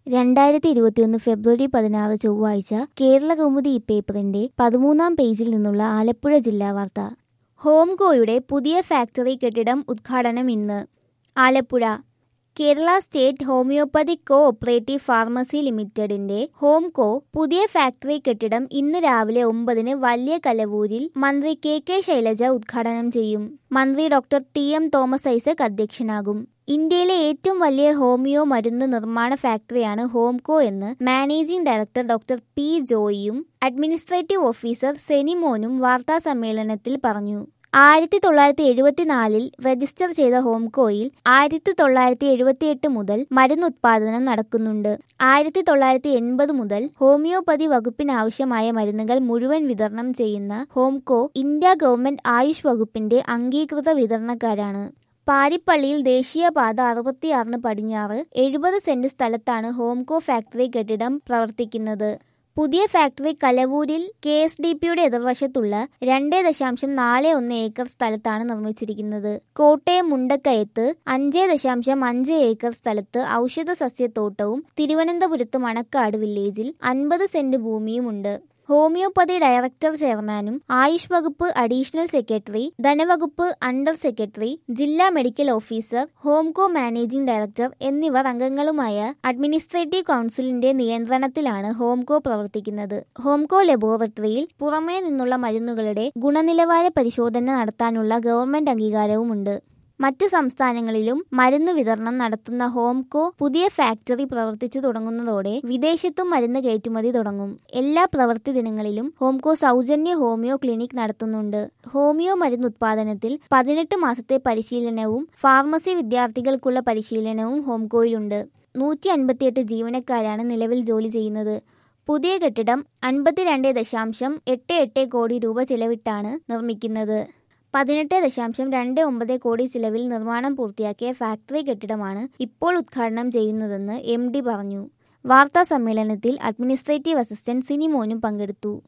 രണ്ടായിരത്തി ഇരുപത്തിയൊന്ന് ഫെബ്രുവരി പതിനാറ് ചൊവ്വാഴ്ച കേരള കൗമുദി ഈ പേപ്പറിന്റെ പതിമൂന്നാം പേജിൽ നിന്നുള്ള ആലപ്പുഴ ജില്ലാ വാർത്ത ഹോംകോയുടെ പുതിയ ഫാക്ടറി കെട്ടിടം ഉദ്ഘാടനം ഇന്ന് Alappuzha Kerala State Homoeopathic Cooperative Pharmacy ലിമിറ്റഡിന്റെ ഹോംകോ പുതിയ ഫാക്ടറി കെട്ടിടം ഇന്ന് രാവിലെ ഒമ്പതിന് വലിയ കലവൂരിൽ മന്ത്രി കെ കെ ശൈലജ ഉദ്ഘാടനം ചെയ്യും മന്ത്രി doctor T M Thomas Isaac അധ്യക്ഷനാകും ഇന്ത്യയിലെ ഏറ്റവും വലിയ ഹോമിയോ മരുന്ന് നിർമ്മാണ ഫാക്ടറിയാണ് ഹോംകോ എന്ന് മാനേജിംഗ് ഡയറക്ടർ ഡോക്ടർ പി ജോയിയും അഡ്മിനിസ്ട്രേറ്റീവ് ഓഫീസർ സെനിമോനും വാർത്താ സമ്മേളനത്തിൽ പറഞ്ഞു ആയിരത്തി തൊള്ളായിരത്തി എഴുപത്തിനാലിൽ രജിസ്റ്റർ ചെയ്ത ഹോംകോയിൽ ആയിരത്തി തൊള്ളായിരത്തി എഴുപത്തിയെട്ട് മുതൽ മരുന്ന് ഉത്പാദനം നടക്കുന്നുണ്ട് ആയിരത്തി തൊള്ളായിരത്തി എൺപത് മുതൽ ഹോമിയോപ്പതി വകുപ്പിനാവശ്യമായ മരുന്നുകൾ മുഴുവൻ വിതരണം ചെയ്യുന്ന ഹോംകോ ഇന്ത്യ ഗവൺമെന്റ് ആയുഷ് വകുപ്പിന്റെ അംഗീകൃത വിതരണക്കാരാണ് പാരിപ്പള്ളിയിൽ ദേശീയപാത അറുപത്തിയാറിന് പടിഞ്ഞാറ് എഴുപത് സെന്റ് സ്ഥലത്താണ് ഹോംകോ ഫാക്ടറി കെട്ടിടം പ്രവർത്തിക്കുന്നത് പുതിയ ഫാക്ടറി കലവൂരിൽ കെ എസ് ഡി പിയുടെ എതിർവശത്തുള്ള രണ്ട് ദശാംശം നാല് ഒന്ന് ഏക്കർ സ്ഥലത്താണ് നിർമ്മിച്ചിരിക്കുന്നത് കോട്ടയം മുണ്ടക്കയത്ത് അഞ്ച് ദശാംശം അഞ്ച് ഏക്കർ സ്ഥലത്ത് ഔഷധ സസ്യത്തോട്ടവും തിരുവനന്തപുരത്ത് മണക്കാട് വില്ലേജിൽ അൻപത് സെന്റ് ഭൂമിയുമുണ്ട് ഹോമിയോപ്പതി ഡയറക്ടർ ചെയർമാനും ആയുഷ് വകുപ്പ് അഡീഷണൽ സെക്രട്ടറി ധനവകുപ്പ് അണ്ടർ സെക്രട്ടറി ജില്ലാ medical officer Homco managing director എന്നിവർ അംഗങ്ങളുമായ അഡ്മിനിസ്ട്രേറ്റീവ് കൗൺസിലിന്റെ നിയന്ത്രണത്തിലാണ് ഹോംകോ പ്രവർത്തിക്കുന്നത് ഹോംകോ ലബോറട്ടറിയിൽ പുറമേ നിന്നുള്ള മരുന്നുകളുടെ ഗുണനിലവാര പരിശോധന നടത്താനുള്ള ഗവൺമെന്റ് അംഗീകാരവുമുണ്ട് മറ്റ് സംസ്ഥാനങ്ങളിലും മരുന്ന് വിതരണം നടത്തുന്ന ഹോംകോ പുതിയ ഫാക്ടറി പ്രവർത്തിച്ചു തുടങ്ങുന്നതോടെ വിദേശത്തും മരുന്ന് കയറ്റുമതി തുടങ്ങും എല്ലാ പ്രവൃത്തി ദിനങ്ങളിലും ഹോംകോ സൗജന്യ ഹോമിയോ ക്ലിനിക് നടത്തുന്നുണ്ട് ഹോമിയോ മരുന്ന് ഉത്പാദനത്തിൽ പതിനെട്ട് മാസത്തെ പരിശീലനവും ഫാർമസി വിദ്യാർത്ഥികൾക്കുള്ള പരിശീലനവും ഹോംകോയിലുണ്ട് നൂറ്റി അൻപത്തിയെട്ട് ജീവനക്കാരാണ് നിലവിൽ ജോലി ചെയ്യുന്നത് പുതിയ കെട്ടിടം അൻപത്തിരണ്ട് ദശാംശം എട്ട് എട്ട് കോടി രൂപ ചിലവിട്ടാണ് നിർമ്മിക്കുന്നത് പതിനെട്ട് ദശാംശം രണ്ട് ഒമ്പത് കോടി ചിലവിൽ നിർമ്മാണം പൂർത്തിയാക്കിയ ഫാക്ടറി കെട്ടിടമാണ് ഇപ്പോൾ ഉദ്ഘാടനം ചെയ്യുന്നതെന്ന് എം ഡി പറഞ്ഞു വാർത്താ സമ്മേളനത്തിൽ അഡ്മിനിസ്ട്രേറ്റീവ് അസിസ്റ്റന്റ് സിനിമോനും പങ്കെടുത്തു